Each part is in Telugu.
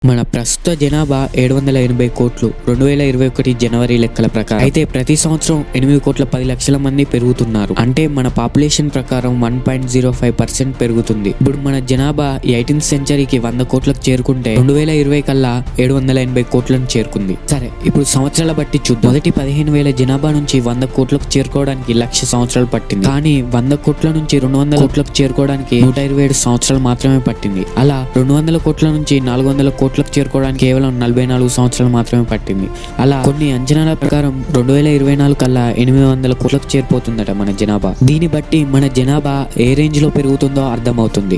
మన ప్రస్తుత జనాభా ఏడు వందల ఎనభై కోట్లు రెండు వేల ఇరవై ఒకటి జనవరి లెక్కల ప్రకారం అయితే ప్రతి సంవత్సరం ఎనిమిది కోట్ల పది లక్షల మంది పెరుగుతున్నారు అంటే మన పాపులేషన్ ప్రకారం one point zero five percent పెరుగుతుంది ఇప్పుడు మన జనాభా ఎయిటీన్త్ సెంచరీకి వంద కోట్లకు చేరుకుంటే రెండు వేల ఇరవై కల్లా ఏడు వందల ఎనభై కోట్లను చేరుకుంది సరే ఇప్పుడు సంవత్సరాల బట్టి చూద్దాం మొదటి పదిహేను వేల జనాభా నుంచి వంద కోట్లకు చేరుకోవడానికి లక్ష సంవత్సరాలు పట్టింది కానీ వంద కోట్ల నుంచి రెండు వందల కోట్లకు చేరుకోవడానికి నూట ఇరవై ఏడు సంవత్సరాలు మాత్రమే పట్టింది అలా రెండు వందల కోట్ల నుంచి నాలుగు వందల కోట్లకు చేరుకోవడానికి కేవలం నలభై నాలుగు సంవత్సరాలు మాత్రమే పట్టింది అలా కొన్ని అంచనాల ప్రకారం రెండు వేల ఇరవై నాలుగు కల్లా ఎనిమిది వందల కోట్లకు చేరిపోతుందట మన జనాభా దీన్ని బట్టి మన జనాభా ఏ రేంజ్ లో పెరుగుతుందో అర్థమవుతుంది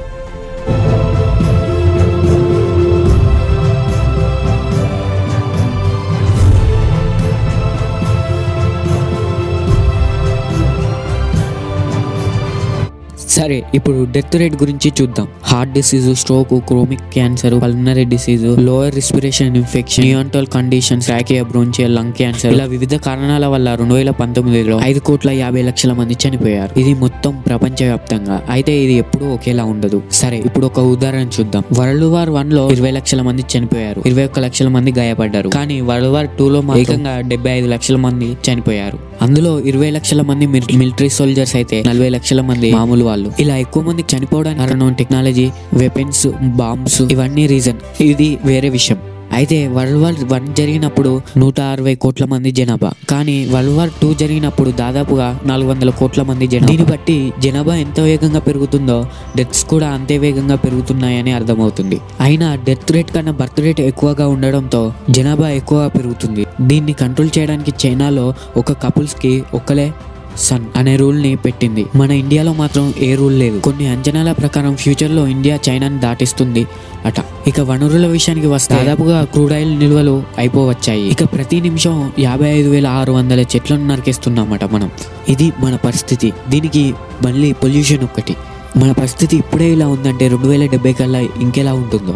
సరే ఇప్పుడు డెత్ రేట్ గురించి చూద్దాం heart disease stroke chronic cancer pulmonary disease lower respiration infection neonatal conditions రాకియా బ్రోంచియల్ లంగ్ క్యాన్సర్ ఇలా వివిధ కారణాల వల్ల రెండు వేల పంతొమ్మిదిలో ఐదు కోట్ల యాభై లక్షల మంది చనిపోయారు ఇది మొత్తం ప్రపంచవ్యాప్తంగా అయితే ఇది ఎప్పుడూ ఒకేలా ఉండదు సరే ఇప్పుడు ఒక ఉదాహరణ చూద్దాం వరల్డ్ వార్ వన్ లో ఇరవై లక్షల మంది చనిపోయారు ఇరవై ఒక్క లక్షల మంది గాయపడ్డారు కానీ వరల్డ్ వార్ టూ లో మాత్రం ఏకంగా డెబ్బై ఐదు లక్షల మంది చనిపోయారు అందులో ఇరవై లక్షల మంది మిలిటరీ సోల్జర్స్ అయితే నలభై లక్షల మంది మామూలు వాళ్ళు ఇలా ఎక్కువ మంది చనిపోవడానికి కారణం టెక్నాలజీ వెపన్స్ బాంబ్స్ ఇవన్నీ రీజన్ ఇది వేరే విషయం అయితే వరల్డ్ వార్ వన్ జరిగినప్పుడు నూట అరవై కోట్ల మంది జనాభా కానీ వరల్డ్ వార్ టూ జరిగినప్పుడు దాదాపుగా నాలుగు వందల కోట్ల మంది జనాభా దీన్ని బట్టి జనాభా ఎంత వేగంగా పెరుగుతుందో డెత్స్ కూడా అంతే వేగంగా పెరుగుతున్నాయని అర్థమవుతుంది అయినా డెత్ రేట్ కన్నా బర్త్ రేట్ ఎక్కువగా ఉండడంతో జనాభా ఎక్కువగా పెరుగుతుంది దీన్ని కంట్రోల్ చేయడానికి చైనాలో ఒక కపుల్స్ కి ఒక్కలే సన్ అనే రూల్ ని పెట్టింది మన ఇండియాలో మాత్రం ఏ రూల్ లేదు కొన్ని అంచనాల ప్రకారం ఫ్యూచర్ లో ఇండియా చైనాని దాటిస్తుంది అట ఇక వనరుల విషయానికి వస్తే దాదాపుగా క్రూడ్ ఆయిల్ నిల్వలు అయిపోవచ్చాయి ఇక ప్రతి నిమిషం యాభై ఐదు వేల ఆరు వందల చెట్లను నరికేస్తున్నామట మనం ఇది మన పరిస్థితి దీనికి మళ్ళీ పొల్యూషన్ ఒక్కటి మన పరిస్థితి ఇప్పుడే ఇలా ఉందంటే రెండు వేల డెబ్బై కల్లా ఇంకెలా ఉంటుందో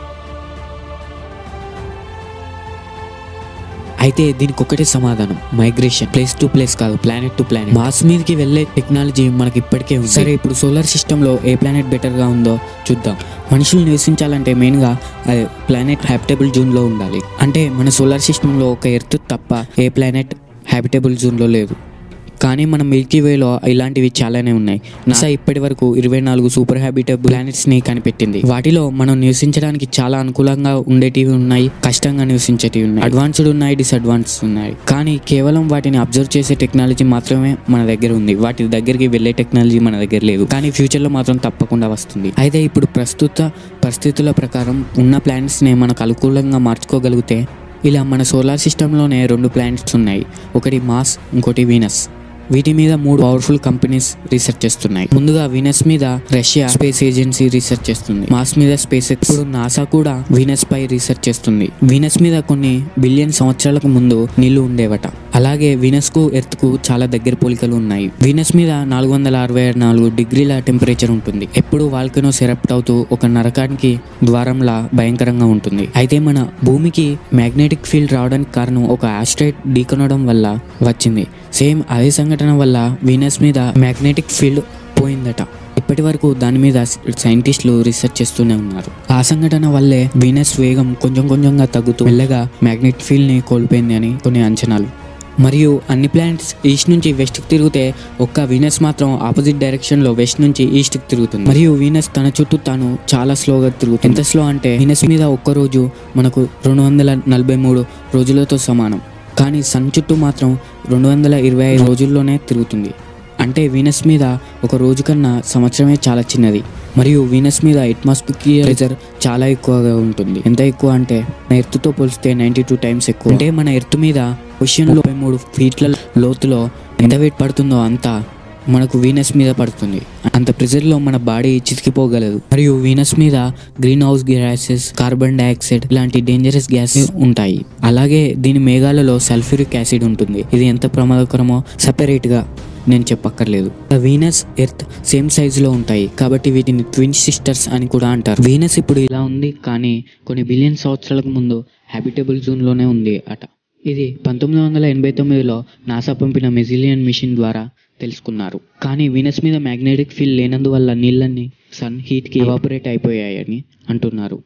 అయితే దీనికి ఒకటే సమాధానం మైగ్రేషన్ ప్లేస్ టు ప్లేస్ కాదు ప్లానెట్ టు ప్లానెట్ మాస్ మీదకి వెళ్ళే టెక్నాలజీ మనకి ఇప్పటికే ఉంది సరే ఇప్పుడు సోలార్ సిస్టమ్ లో ఏ ప్లానెట్ బెటర్ గా ఉందో చూద్దాం మనుషులు నివసించాలంటే మెయిన్ గా ప్లానెట్ హ్యాబిటబుల్ జోన్ లో ఉండాలి అంటే మన సోలార్ సిస్టమ్ లో ఒక ఎర్త్ తప్ప ఏ ప్లానెట్ హ్యాబిటబుల్ జోన్ లో లేదు కానీ మన మిల్కీ వేలో ఇలాంటివి చాలానే ఉన్నాయి నాసా ఇప్పటి వరకు ఇరవై నాలుగు సూపర్ హ్యాబిటబుల్ ప్లానెట్స్ ని కనిపెట్టింది వాటిలో మనం నివసించడానికి చాలా అనుకూలంగా ఉండేటివి ఉన్నాయి కష్టంగా నివసించేటివి ఉన్నాయి అడ్వాన్స్డ్ ఉన్నాయి డిసడ్వాన్స్ ఉన్నాయి కానీ కేవలం వాటిని అబ్జర్వ్ చేసే టెక్నాలజీ మాత్రమే మన దగ్గర ఉంది వాటి దగ్గరికి వెళ్ళే టెక్నాలజీ మన దగ్గర లేదు కానీ ఫ్యూచర్ లో మాత్రం తప్పకుండా వస్తుంది అయితే ఇప్పుడు ప్రస్తుత పరిస్థితుల ప్రకారం ఉన్న ప్లానెట్స్ ని మనకు అనుకూలంగా మార్చుకోగలిగితే ఇలా మన సోలార్ సిస్టంలోనే రెండు ప్లానెట్స్ ఉన్నాయి ఒకటి మాస్ ఇంకోటి వీనస్ వీటి మీద మూడు పవర్ఫుల్ కంపెనీస్ రీసెర్చ్ చేస్తున్నాయి ముందుగా వీనస్ మీద రష్యా స్పేస్ ఏజెన్సీ రీసెర్చ్ చేస్తుంది మాస్ మీద స్పేస్ ఎక్స్ ఇప్పుడు నాసా కూడా వీనస్ పై రీసెర్చ్ చేస్తుంది వీనస్ మీద కొన్ని బిలియన్ సంవత్సరాలకు ముందు నీళ్లు ఉండేవట అలాగే వీనస్ కు ఎర్త్ కు చాలా దగ్గర పోలికలు ఉన్నాయి వీనస్ మీద నాలుగు వందల అరవై నాలుగు డిగ్రీల టెంపరేచర్ ఉంటుంది ఎప్పుడు వాల్కనో సెరప్ట్ అవుతూ ఒక నరకానికి ద్వారంలా భయంకరంగా ఉంటుంది అయితే మన భూమికి మ్యాగ్నెటిక్ ఫీల్డ్ రావడానికి కారణం ఒక ఆస్ట్రైడ్ ఢీకొనడం వల్ల వచ్చింది సేమ్ అదే సంఘటన వల్ల వీనస్ మీద మ్యాగ్నెటిక్ ఫీల్డ్ పోయిందట ఇప్పటి వరకు దాని మీద సైంటిస్టులు రీసెర్చ్ చేస్తూనే ఉన్నారు ఆ సంఘటన వల్లే వీనస్ వేగం కొంచెం కొంచెంగా తగ్గుతూ మెల్లగా మ్యాగ్నెటిక్ ఫీల్డ్ ని కోల్పోయింది అని కొన్ని అంచనాలు మరియు అన్ని ప్లానెట్స్ ఈస్ట్ నుంచి వెస్ట్ కి తిరిగితే ఒక్క వీనస్ మాత్రం ఆపోజిట్ డైరెక్షన్ లో వెస్ట్ నుంచి ఈస్ట్ కి తిరుగుతుంది మరియు వీనస్ తన చుట్టూ తాను చాలా స్లోగా తిరుగుతుంది ఎంత స్లో అంటే వీనస్ మీద ఒక్క రోజు మనకు రెండు వందల నలభై మూడు రోజులతో సమానం కానీ సన్ చుట్టూ మాత్రం రెండు వందల ఇరవై ఐదు రోజుల్లోనే తిరుగుతుంది అంటే వీనస్ మీద ఒక రోజు కన్నా సంవత్సరమే చాలా చిన్నది మరియు వీనస్ మీద అట్మాస్ఫియర్ ప్రెజర్ చాలా ఎక్కువగా ఉంటుంది ఎంత ఎక్కువ అంటే మన ఎర్త్తో పోలిస్తే నైంటీ టూ టైమ్స్ ఎక్కువ అంటే మన ఎర్త్ మీద క్వశ్చన్ ముప్పై మూడు ఫీట్ల లోతులో ఎంత వెయిట్ పడుతుందో అంత మనకు వీనస్ మీద పడుతుంది అంత ప్రెజర్లో మన బాడీ చితికిపోగలదు మరియు వీనస్ మీద greenhouse gases carbon dioxide ఇలాంటి డేంజరస్ గ్యాస్ ఉంటాయి అలాగే దీని మేఘాలలో సల్ఫ్యూరిక్ యాసిడ్ ఉంటుంది ఇది ఎంత ప్రమాదకరమో separate గా నేను చెప్పక్కర్లేదు వీనస్ ఎర్త్ సేమ్ సైజ్ లో ఉంటాయి కాబట్టి వీటిని ట్విన్ సిస్టర్స్ అని కూడా అంటారు వీనస్ ఇప్పుడు ఇలా ఉంది కానీ కొన్ని బిలియన్ సంవత్సరాలకు ముందు హ్యాబిటబుల్ జోన్ లోనే ఉంది అట ఇది పంతొమ్మిది వందల ఎనభై తొమ్మిదిలో నాసా పంపిన మెజిలియన్ మిషన్ ద్వారా తెలుసుకున్నారు కానీ వీనస్ మీద మ్యాగ్నెటిక్ ఫీల్డ్ లేనందువల్ల నీళ్ళన్నీ సన్ హీట్ కి ఎవాపరేట్ అయిపోయాయని అంటున్నారు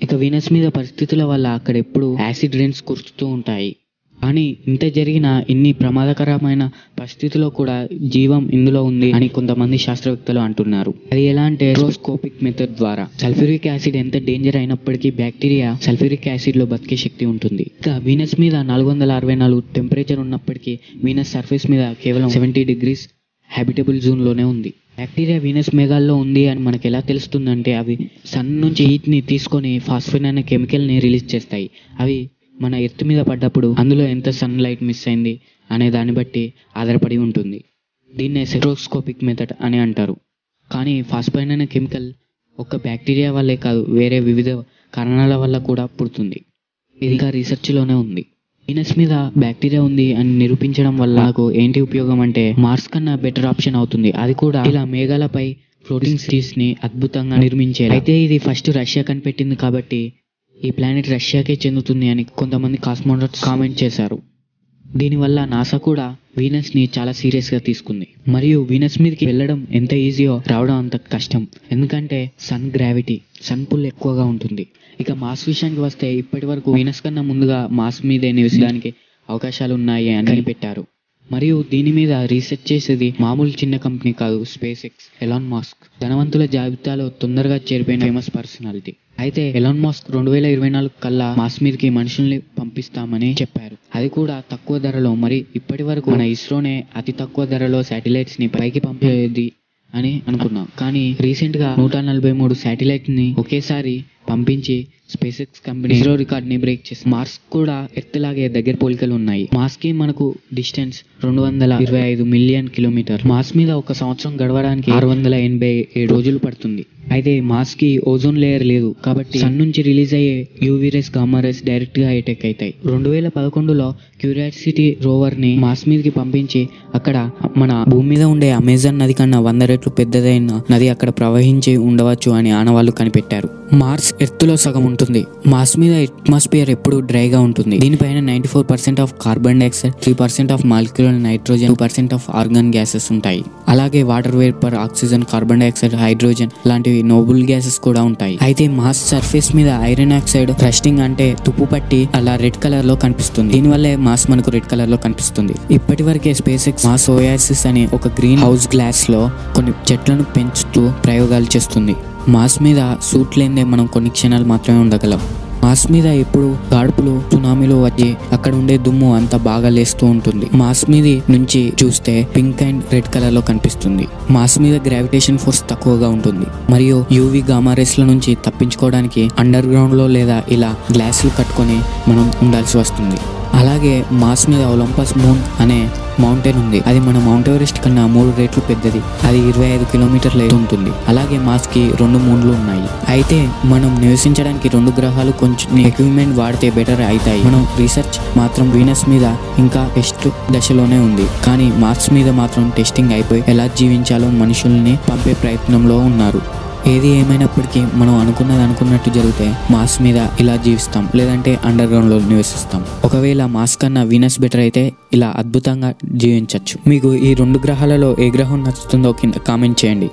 ఇక వీనస్ మీద పరిస్థితుల వల్ల అక్కడ ఎప్పుడు యాసిడ్ రెయిన్స్ కురుస్తూ ఉంటాయి కానీ ఇంత జరిగిన ఇన్ని ప్రమాదకరమైన పరిస్థితిలో కూడా జీవం ఇందులో ఉంది అని కొంతమంది శాస్త్రవేత్తలు అంటున్నారు అది ఎలా అంటే హైడ్రోస్కోపిక్ మెథడ్ ద్వారా సల్ఫ్యూరిక్ యాసిడ్ ఎంత డేంజర్ అయినప్పటికీ బ్యాక్టీరియా సల్ఫ్యూరిక్ యాసిడ్ లో బతికే శక్తి ఉంటుంది ఇక వీనస్ మీద నాలుగు వందల అరవై నాలుగు టెంపరేచర్ ఉన్నప్పటికీ వీనస్ సర్ఫేస్ మీద కేవలం సెవెంటీ డిగ్రీస్ హ్యాబిటబుల్ జోన్ లోనే ఉంది బ్యాక్టీరియా వీనస్ మేఘాల్లో ఉంది అని మనకు ఎలా తెలుస్తుందంటే అవి సన్ నుంచి హీట్ ని తీసుకొని ఫాస్ఫిన్ అనే కెమికల్ ని రిలీజ్ చేస్తాయి అవి మన ఎర్త్ మీద పడ్డప్పుడు అందులో ఎంత సన్ లైట్ మిస్ అయింది అనే దాన్ని బట్టి ఆధారపడి ఉంటుంది దీన్నే సెట్రోస్కోపిక్ మెథడ్ అని అంటారు కానీ ఫాస్ఫైన్ అనే కెమికల్ ఒక్క బ్యాక్టీరియా వల్లే కాదు వేరే వివిధ కారణాల వల్ల కూడా పుడుతుంది ఇది ఇంకా రీసెర్చ్లోనే ఉంది వీనస్ మీద బ్యాక్టీరియా ఉంది అని నిరూపించడం వల్ల నాకు ఏంటి ఉపయోగం అంటే మార్స్ కన్నా బెటర్ ఆప్షన్ అవుతుంది అది కూడా ఇలా మేఘాలపై ఫ్లోటింగ్ సిటీస్ ని అద్భుతంగా నిర్మించే అయితే ఇది ఫస్ట్ రష్యా కనిపెట్టింది కాబట్టి ఈ ప్లానెట్ రష్యాకే చెందుతుంది అని కొంతమంది కాస్మోనాట్స్ కామెంట్ చేశారు దీనివల్ల నాసా కూడా వీనస్ ని చాలా సీరియస్ గా తీసుకుంది మరియు వీనస్ మీదకి వెళ్ళడం ఎంత ఈజీయో రావడం అంత కష్టం ఎందుకంటే సన్ గ్రావిటీ సన్ పుల్ ఎక్కువగా ఉంటుంది ఇక మాస్ విషయానికి వస్తే ఇప్పటి వరకు వీనస్ కన్నా ముందుగా మాస్ మీదే నివసించడానికి అవకాశాలు ఉన్నాయి అని కనిపెట్టారు మరియు దీని మీద రీసెర్చ్ చేసేది మామూలు చిన్న కంపెనీ కాదు స్పేస్ ఎక్స్ ఎలాన్ మాస్క్ ధనవంతుల జాబితాలో తొందరగా చేరిపోయిన ఫేమస్ పర్సనాలిటీ అయితే ఎలాన్ మాస్క్ రెండు వేల ఇరవై నాలుగు కల్లా మాస్ మీదకి మనుషుల్ని పంపిస్తామని చెప్పారు అది కూడా తక్కువ ధరలో మరి ఇప్పటి వరకు మన ఇస్రోనే అతి తక్కువ ధరలో శాటిలైట్స్ ని పైకి పంపేది అని అనుకున్నాం కానీ రీసెంట్ గా నూట నలభై మూడు శాటిలైట్ ని ఒకేసారి పంపించి SpaceX company ISRO record ని బ్రేక్ చేసి మార్స్ కూడా ఎర్త్ లాగే దగ్గర పోలికలు ఉన్నాయి మార్స్ కి మనకు డిస్టెన్స్ రెండు వందల ఇరవై ఐదు మిలియన్ కిలోమీటర్ మార్స్ మీద ఒక సంవత్సరం గడవడానికి ఆరు వందల ఎనభై ఏడు రోజులు పడుతుంది అయితే మార్స్ కి ఓజోన్ లేయర్ లేదు కాబట్టి సన్ నుంచి రిలీజ్ అయ్యే UV rays gamma rays direct గా అటాక్ అవుతాయి రెండు వేల పదకొండులో క్యూరియాసిటీ రోవర్ ని మార్స్ మీదకి పంపించి అక్కడ మన భూమి మీద ఉండే అమెజాన్ నది కన్నా వంద రెట్లు పెద్దదైన నది అక్కడ ప్రవహించి ఉండవచ్చు అని ఆనవాళ్లు కనిపెట్టారు మార్స్ ఎర్త్ లో సగం ఉంటుంది మార్స్ మీద అట్మాస్ఫియర్ ఎప్పుడు డ్రైగా ఉంటుంది దీనిపైన ninety four percent of carbon dioxide three percent of molecular nitrogen two percent of argon gases ఉంటాయి అలాగే water vapour oxygen carbon dioxide hydrogen లాంటివి నోబుల్ గ్యాసెస్ కూడా ఉంటాయి అయితే మార్స్ సర్ఫేస్ మీద ఐరన్ ఆక్సైడ్ రస్టింగ్ అంటే తుప్పు పట్టి అలా రెడ్ కలర్ లో కనిపిస్తుంది దీనివల్లే మాస్ మనకు రెడ్ కలర్ లో కనిపిస్తుంది ఇప్పటి వరకే స్పేస్ ఎక్స్ మాస్ ఓయాసిస్ అనే ఒక గ్రీన్ హౌస్ గ్లాస్ లో కొన్ని చెట్లను పెంచుతూ ప్రయోగాలు చేస్తుంది మాస్ మీద సూట్ లేనిదే మనం కొన్ని క్షణాలు మాత్రమే ఉండగలం మాస్ మీద ఎప్పుడు గాడుపులు సునామీలు వచ్చి అక్కడ ఉండే దుమ్ము అంతా బాగా లేస్తూ ఉంటుంది మాస్ మీద నుంచి చూస్తే పింక్ అండ్ రెడ్ కలర్ లో కనిపిస్తుంది మాస్ మీద గ్రావిటేషన్ ఫోర్స్ తక్కువగా ఉంటుంది మరియు యూవి గామా రేస్ ల నుంచి తప్పించుకోవడానికి అండర్ గ్రౌండ్ లో లేదా ఇలా గ్లాసులు కట్టుకొని మనం ఉండాల్సి వస్తుంది అలాగే మాస్ మీద ఒలంపస్ మూన్ అనే మౌంటైన్ ఉంది అది మన మౌంట్ ఎవరెస్ట్ కన్నా మూడు రేట్లు పెద్దది అది ఇరవై ఐదు కిలోమీటర్ల ఎత్తు ఉంటుంది అలాగే మాస్ కి రెండు మూన్లు ఉన్నాయి అయితే మనం నివసించడానికి రెండు గ్రహాలు కొంచెం ఎక్విప్మెంట్ వాడితే బెటర్ అవుతాయి మనం రీసెర్చ్ మాత్రం వీనస్ మీద ఇంకా టెస్ట్ దశలోనే ఉంది కానీ మార్స్ మీద మాత్రం టెస్టింగ్ అయిపోయి ఎలా జీవించాలో మనుషుల్ని పంపే ప్రయత్నంలో ఉన్నారు ఏది ఏమైనప్పటికీ మనం అనుకున్నది అనుకున్నట్టు జరిగితే మాస్ మీద ఇలా జీవిస్తాం లేదంటే అండర్ గ్రౌండ్ లో నివసిస్తాం ఒకవేళ మాస్ కన్నా వీనస్ బెటర్ అయితే ఇలా అద్భుతంగా జీవించవచ్చు మీకు ఈ రెండు గ్రహాలలో ఏ గ్రహం నచ్చుతుందో కింద కామెంట్ చేయండి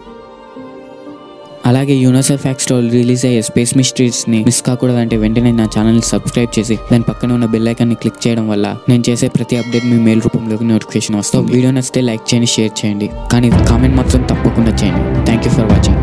అలాగే యూనివర్సల్ ఫ్యాక్స్ లో రిలీజ్ అయ్యే స్పేస్ మిస్టరీస్ ని మిస్ కాకూడదంటే వెంటనే నా ఛానల్ సబ్స్క్రైబ్ చేసి దాని పక్కన ఉన్న బెల్ ఐకాన్ ని క్లిక్ చేయడం వల్ల నేను చేసే ప్రతి అప్డేట్ మీ మెయిల్ రూపంలోకి నోటిఫికేషన్ వస్తుంది వీడియో నచ్చితే లైక్ చేయండి షేర్ చేయండి కానీ కామెంట్ మాత్రం తప్పకుండా చేయండి థ్యాంక్ యూ ఫర్ వాచింగ్